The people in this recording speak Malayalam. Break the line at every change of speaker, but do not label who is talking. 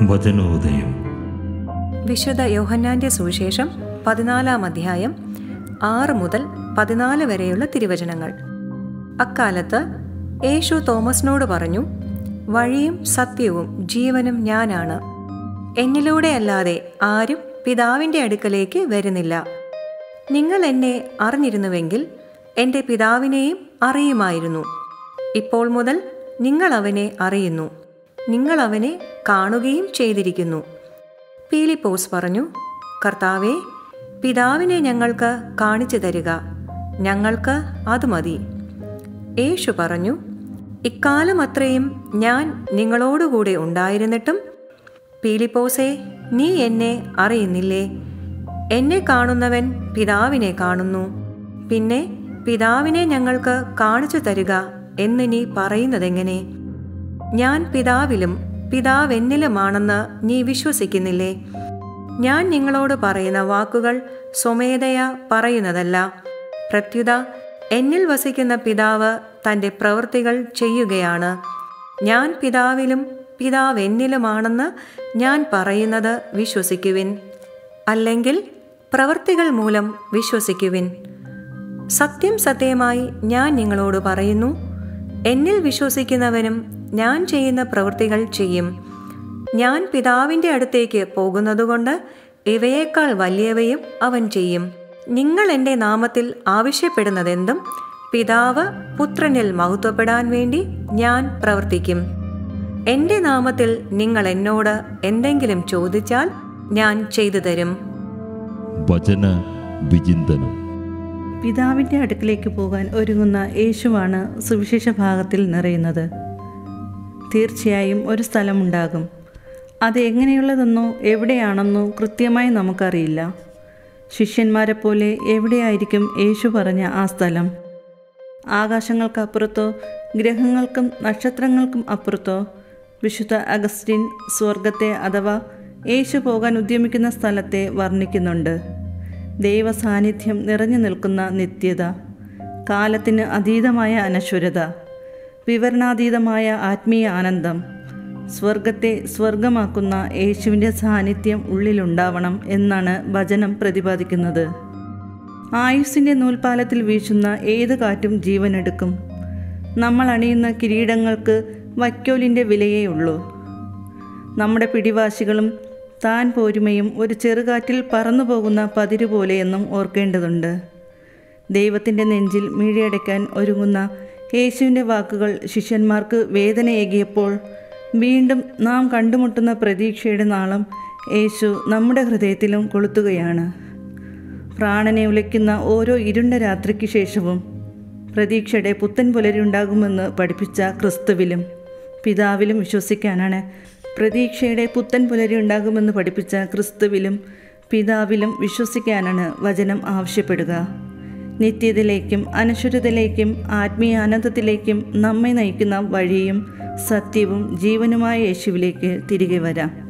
വചനോദയം
വിശുദ്ധ യോഹന്നാന്റെ സുവിശേഷം പതിനാലാം അധ്യായം ആറ് മുതൽ പതിനാല് വരെയുള്ള തിരുവചനങ്ങൾ അക്കാലത്ത് യേശു തോമസിനോട് പറഞ്ഞു വഴിയും സത്യവും ജീവനും ഞാനാണ് എന്നിലൂടെ അല്ലാതെ ആരും പിതാവിൻ്റെ അടുക്കലേക്ക് വരുന്നില്ല നിങ്ങൾ എന്നെ അറിഞ്ഞിരുന്നുവെങ്കിൽ എൻ്റെ പിതാവിനെയും അറിയുമായിരുന്നു ഇപ്പോൾ മുതൽ നിങ്ങൾ അവനെ അറിയുന്നു നിങ്ങൾ അവനെ കാണുകയും ചെയ്തിരിക്കുന്നു പീലിപ്പോസ് പറഞ്ഞു കർത്താവെ പിതാവിനെ ഞങ്ങൾക്ക് കാണിച്ചു തരിക ഞങ്ങൾക്ക് അത് മതി യേശു പറഞ്ഞു ഇക്കാലം അത്രയും ഞാൻ നിങ്ങളോടുകൂടെ ഉണ്ടായിരുന്നിട്ടും പീലിപ്പോസേ നീ എന്നെ അറിയുന്നില്ലേ എന്നെ കാണുന്നവൻ പിതാവിനെ കാണുന്നു പിന്നെ പിതാവിനെ ഞങ്ങൾക്ക് കാണിച്ചു തരിക എന്ന് നീ പറയുന്നതെങ്ങനെ ഞാൻ പിതാവിലും പിതാവ് എന്നിലുമാണെന്ന് നീ വിശ്വസിക്കുന്നില്ലേ ഞാൻ നിങ്ങളോട് പറയുന്ന വാക്കുകൾ സ്വമേധയാ പറയുന്നതല്ല പ്രത്യുത എന്നിൽ വസിക്കുന്ന പിതാവ് തൻ്റെ പ്രവൃത്തികൾ ചെയ്യുകയാണ് ഞാൻ പിതാവിലും പിതാവ് എന്നിലുമാണെന്ന് ഞാൻ പറയുന്നത് വിശ്വസിക്കുവിൻ അല്ലെങ്കിൽ പ്രവൃത്തികൾ മൂലം വിശ്വസിക്കുവിൻ സത്യം സത്യമായി ഞാൻ നിങ്ങളോട് പറയുന്നു എന്നിൽ വിശ്വസിക്കുന്നവനും ഞാൻ ചെയ്യുന്ന പ്രവൃത്തികൾ ചെയ്യും ഞാൻ പിതാവിൻ്റെ അടുത്തേക്ക് പോകുന്നതുകൊണ്ട് ഇവയേക്കാൾ വലിയവയും അവൻ ചെയ്യും നിങ്ങൾ എൻ്റെ നാമത്തിൽ ആവശ്യപ്പെടുന്നതെന്തും പിതാവ് പുത്രനിൽ മഹത്വപ്പെടാൻ വേണ്ടി ഞാൻ പ്രവർത്തിക്കും എൻ്റെ നാമത്തിൽ നിങ്ങൾ എന്നോട് എന്തെങ്കിലും ചോദിച്ചാൽ ഞാൻ ചെയ്തു തരും
വചന വിചിന്തനം
പിതാവിൻ്റെ അടുക്കിലേക്ക് പോകാൻ ഒരുങ്ങുന്ന യേശുവാണ് സുവിശേഷ ഭാഗത്തിൽ നിറയുന്നത് തീർച്ചയായും ഒരു സ്ഥലമുണ്ടാകും അത് എങ്ങനെയുള്ളതെന്നോ എവിടെയാണെന്നോ കൃത്യമായി നമുക്കറിയില്ല ശിഷ്യന്മാരെ പോലെ എവിടെയായിരിക്കും യേശു പറഞ്ഞ ആ സ്ഥലം ആകാശങ്ങൾക്കപ്പുറത്തോ ഗ്രഹങ്ങൾക്കും നക്ഷത്രങ്ങൾക്കും അപ്പുറത്തോ വിശുദ്ധ അഗസ്റ്റിൻ സ്വർഗത്തെ അഥവാ യേശു പോകാൻ ഉദ്യമിക്കുന്ന സ്ഥലത്തെ വർണ്ണിക്കുന്നുണ്ട് ദൈവ സാന്നിധ്യം നിറഞ്ഞു നിൽക്കുന്ന നിത്യത കാലത്തിന് അതീതമായ അനശ്വരത വിവരണാതീതമായ ആത്മീയ ആനന്ദം സ്വർഗത്തെ സ്വർഗമാക്കുന്ന യേശുവിൻ്റെ സാന്നിധ്യം ഉള്ളിലുണ്ടാവണം എന്നാണ് വചനം പ്രതിപാദിക്കുന്നത് ആയുസ്സിൻ്റെ നൂൽപാലത്തിൽ വീശുന്ന ഏത് കാറ്റും ജീവനെടുക്കും നമ്മൾ അണിയുന്ന കിരീടങ്ങൾക്ക് വൈക്കോലിൻ്റെ വിലയേ ഉള്ളൂ നമ്മുടെ പിടിവാശികളും താൻ പോരുമയും ഒരു ചെറുകാറ്റിൽ പറന്നു പോകുന്ന പതിരു പോലെയെന്നും ഓർക്കേണ്ടതുണ്ട് ദൈവത്തിൻ്റെ നെഞ്ചിൽ മിഴിയടയ്ക്കാൻ ഒരുങ്ങുന്ന യേശുവിൻ്റെ വാക്കുകൾ ശിഷ്യന്മാർക്ക് വേദനയേകിയപ്പോൾ വീണ്ടും നാം കണ്ടുമുട്ടുന്ന പ്രതീക്ഷയുടെ നാളം യേശു നമ്മുടെ ഹൃദയത്തിലും കൊളുത്തുകയാണ് പ്രാണനെ ഉലയ്ക്കുന്ന ഓരോ ഇരുണ്ട രാത്രിക്ക് ശേഷവും പ്രതീക്ഷയുടെ പുത്തൻ പുലരുണ്ടാകുമെന്ന് പഠിപ്പിച്ച ക്രിസ്തുവിലും പിതാവിലും വിശ്വസിക്കാനാണ് പ്രതീക്ഷയുടെ പുത്തൻ പുലരി ഉണ്ടാകുമെന്ന് പഠിപ്പിച്ച ക്രിസ്തുവിലും പിതാവിലും വിശ്വസിക്കാനാണ് വചനം ആവശ്യപ്പെടുക നിത്യതയിലേക്കും അനശ്വരതയിലേക്കും ആത്മീയ ആനന്ദത്തിലേക്കും നമ്മെ നയിക്കുന്ന വഴിയും സത്യവും ജീവനുമായ യേശുവിലേക്ക് തിരികെ വരാം